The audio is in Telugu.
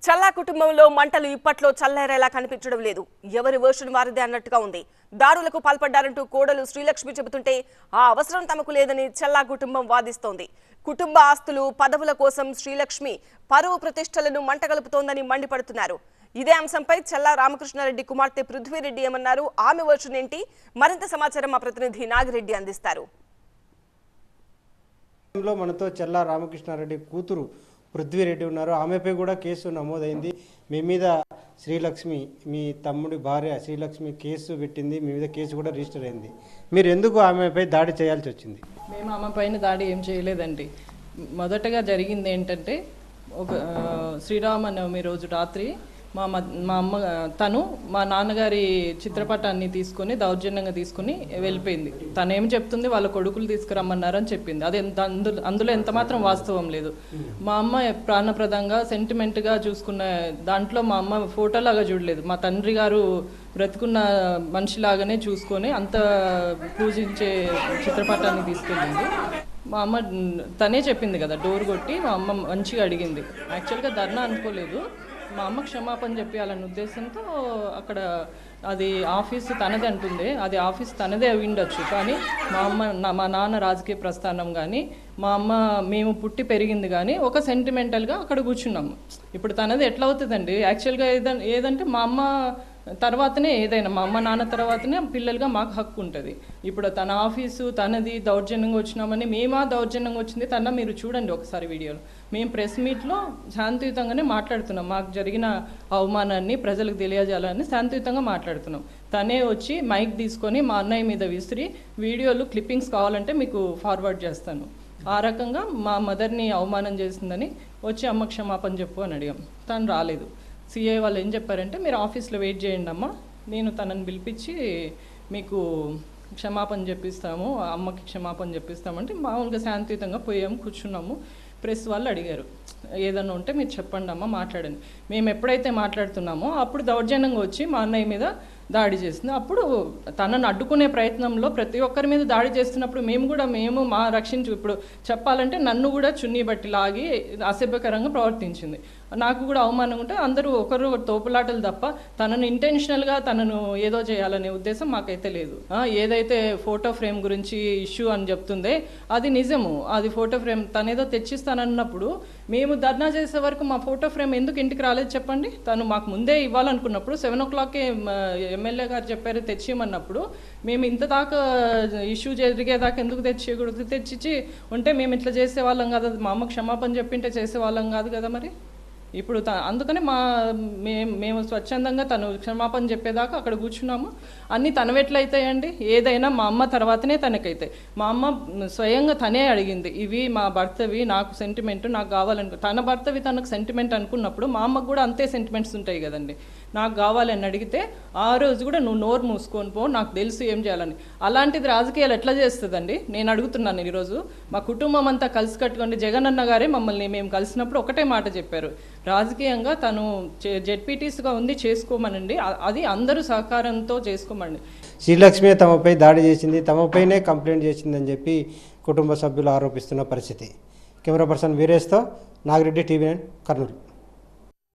చల్లా కుటుంబంలో మంటలు ఇప్పట్లో చల్లారేలా కనిపించడం లేదు ఎవరి వర్షన్ వారిదే అన్నట్టుగా ఉంది దాడులకు పాల్పడ్డారంటూ కోడలు శ్రీలక్ష్మి చెబుతుంటే ఆ అవసరం తమకు లేదని చల్లా కుటుంబం వాదిస్తోంది కుటుంబ ఆస్తులు పదవుల కోసం శ్రీలక్ష్మి పరువు ప్రతిష్టలను మంటగలుపుతోందని మండిపడుతున్నారు ఇదే అంశంపై చల్లా రామకృష్ణారెడ్డి కుమార్తె పృథ్వీరెడ్డి ఏమన్నారు ఆమె వర్షన్ ఏంటి మరింత సమాచారం మా ప్రతినిధి నాగిరెడ్డి అందిస్తారు లో మనతో చెల్లా రామకృష్ణారెడ్డి కూతురు పృథ్వీరెడ్డి ఉన్నారు ఆమెపై కూడా కేసు నమోదైంది మీ మీద శ్రీలక్ష్మి మీ తమ్ముడి భార్య శ్రీలక్ష్మి కేసు పెట్టింది మీ మీద కేసు కూడా రిజిస్టర్ అయింది మీరు ఎందుకు ఆమెపై దాడి చేయాల్సి వచ్చింది మేము ఆమె పైన దాడి ఏం చేయలేదండి మొదటగా జరిగింది ఏంటంటే ఒక ఆ, శ్రీరామనవమి రోజు రాత్రి మా మ- మా అమ్మ తను మా నాన్నగారి చిత్రపటాన్ని తీసుకొని దౌర్జన్యంగా తీసుకుని వెళ్ళిపోయింది తను ఏం చెప్తుంది వాళ్ళ కొడుకులు తీసుకురమ్మన్నారని చెప్పింది అది ఎంత అందులో అందులో ఎంత మాత్రం వాస్తవం లేదు మా అమ్మ ప్రాణప్రదంగా సెంటిమెంట్గా చూసుకున్న దాంట్లో మా అమ్మ ఫోటోలాగా చూడలేదు మా తండ్రి గారు బ్రతుకున్న మనిషిలాగానే చూసుకొని అంత పూజించే చిత్రపటాన్ని తీసుకెళ్ళింది మా అమ్మ తనే చెప్పింది కదా డోర్ కొట్టి మా అమ్మ మంచిగా అడిగింది యాక్చువల్గా ధర్నా అనుకోలేదు మా అమ్మ క్షమాపణ చెప్పాలన్న ఉద్దేశంతో అక్కడ అది ఆఫీస్ తనదే అంటుంది అది ఆఫీస్ తనదే అయి ఉండొచ్చు కానీ మా అమ్మ నా- మా నాన్న రాజకీయ ప్రస్థానం కానీ మా అమ్మ మేము పుట్టి పెరిగింది కానీ ఒక సెంటిమెంటల్గా అక్కడ కూర్చున్నాము ఇప్పుడు తనది ఎట్లా అవుతుందండి యాక్చువల్గా ఏదంటే ఏదంటే మా అమ్మ తర్వాతనే ఏదైనా మా అమ్మ నాన్న తర్వాతనే పిల్లలుగా మాకు హక్కు ఉంటుంది ఇప్పుడు తన ఆఫీసు తనది దౌర్జన్యంగా వచ్చినామని మేమా దౌర్జన్యంగా వచ్చింది తన మీరు చూడండి ఒకసారి వీడియోలో మేము ప్రెస్ మీట్లో శాంతియుతంగానే మాట్లాడుతున్నాం మాకు జరిగిన అవమానాన్ని ప్రజలకు తెలియజేయాలని శాంతియుతంగా మాట్లాడుతున్నాం తనే వచ్చి మైక్ తీసుకొని మా అన్నయ్య మీద విసిరి వీడియోలు క్లిప్పింగ్స్ కావాలంటే మీకు ఫార్వర్డ్ చేస్తాను ఆ రకంగా మా మదర్ని అవమానం చేసిందని వచ్చి అమ్మ క్షమాపణ చెప్పు అని అడిగాం తను రాలేదు సిఐ వాళ్ళు ఏం చెప్పారంటే మీరు ఆఫీస్లో వెయిట్ చేయండి అమ్మ నేను తనని పిలిపించి మీకు క్షమాపణ చెప్పిస్తాము ఆ అమ్మకి క్షమాపణ చెప్పిస్తామంటే మామూలుగా శాంతియుతంగా పోయాము కూర్చున్నాము ప్రెస్ వాళ్ళు అడిగారు ఏదన్నా ఉంటే మీరు చెప్పండి అమ్మ మాట్లాడండి మేము ఎప్పుడైతే మాట్లాడుతున్నామో అప్పుడు దౌర్జన్యంగా వచ్చి మా అన్నయ్య మీద దాడి చేసింది అప్పుడు తనను అడ్డుకునే ప్రయత్నంలో ప్రతి ఒక్కరి మీద దాడి చేస్తున్నప్పుడు మేము కూడా మేము మా రక్షించు ఇప్పుడు చెప్పాలంటే నన్ను కూడా చున్నీ బట్టి లాగి అసభ్యకరంగా ప్రవర్తించింది నాకు కూడా అవమానం ఉంటే అందరూ ఒకరు తోపులాటలు తప్ప తనను ఇంటెన్షనల్గా తనను ఏదో చేయాలనే ఉద్దేశం మాకైతే లేదు ఆ, ఏదైతే ఫోటో ఫ్రేమ్ గురించి ఇష్యూ అని చెప్తుందే అది నిజము అది ఫోటో ఫ్రేమ్ తనేదో తెచ్చిస్తానన్నప్పుడు మేము ధర్నా చేసే వరకు మా ఫోటో ఫ్రేమ్ ఎందుకు ఇంటికి రాలేదు చెప్పండి తను మాకు ముందే ఇవ్వాలనుకున్నప్పుడు సెవెన్ ఓ క్లాక్కే ఎమ్మెల్యే గారు చెప్పారు తెచ్చియమన్నప్పుడు మేము ఇంత దాకా ఇష్యూ జరిగేదాకా ఎందుకు తెచ్చేయకూడదు తెచ్చిచ్చి ఉంటే మేము ఇట్లా చేసేవాళ్ళం కదా మా అమ్మ క్షమాపణ చెప్పింటే చేసేవాళ్ళం కాదు కదా మరి ఇప్పుడు త- అందుకనే మా మేము మేము స్వచ్ఛందంగా తను క్షమాపణ చెప్పేదాకా అక్కడ కూర్చున్నాము అన్నీ తనవెట్లయితాయండి ఏదైనా మా అమ్మ తర్వాతనే తనకైతాయి మా అమ్మ స్వయంగా తనే అడిగింది ఇవి మా భర్తవి నాకు సెంటిమెంట్ నాకు కావాలను తన భర్తవి తనకు సెంటిమెంట్ అనుకున్నప్పుడు మా అమ్మకు కూడా అంతే సెంటిమెంట్స్ ఉంటాయి కదండి నాకు కావాలని అడిగితే ఆ రోజు కూడా నువ్వు నోరు మూసుకొని పో నాకు తెలుసు ఏం చేయాలని అలాంటిది రాజకీయాలు ఎట్లా చేస్తుందండి నేను అడుగుతున్నాను ఈరోజు మా కుటుంబం అంతా కలిసి కట్టుకోండి జగన్ అన్న గారే మమ్మల్ని మేము కలిసినప్పుడు ఒకటే మాట చెప్పారు రాజకీయంగా తను జెడ్పీటీస్గా ఉంది చేసుకోమనండి అ- అది అందరూ సహకారంతో చేసుకోమండి శ్రీలక్ష్మి తమపై దాడి చేసింది తమపైనే కంప్లైంట్ చేసిందని చెప్పి కుటుంబ సభ్యులు ఆరోపిస్తున్న పరిస్థితి కెమెరా పర్సన్ వీరేష్తో నాగిరెడ్డి టీవీ నైన్ కర్నూలు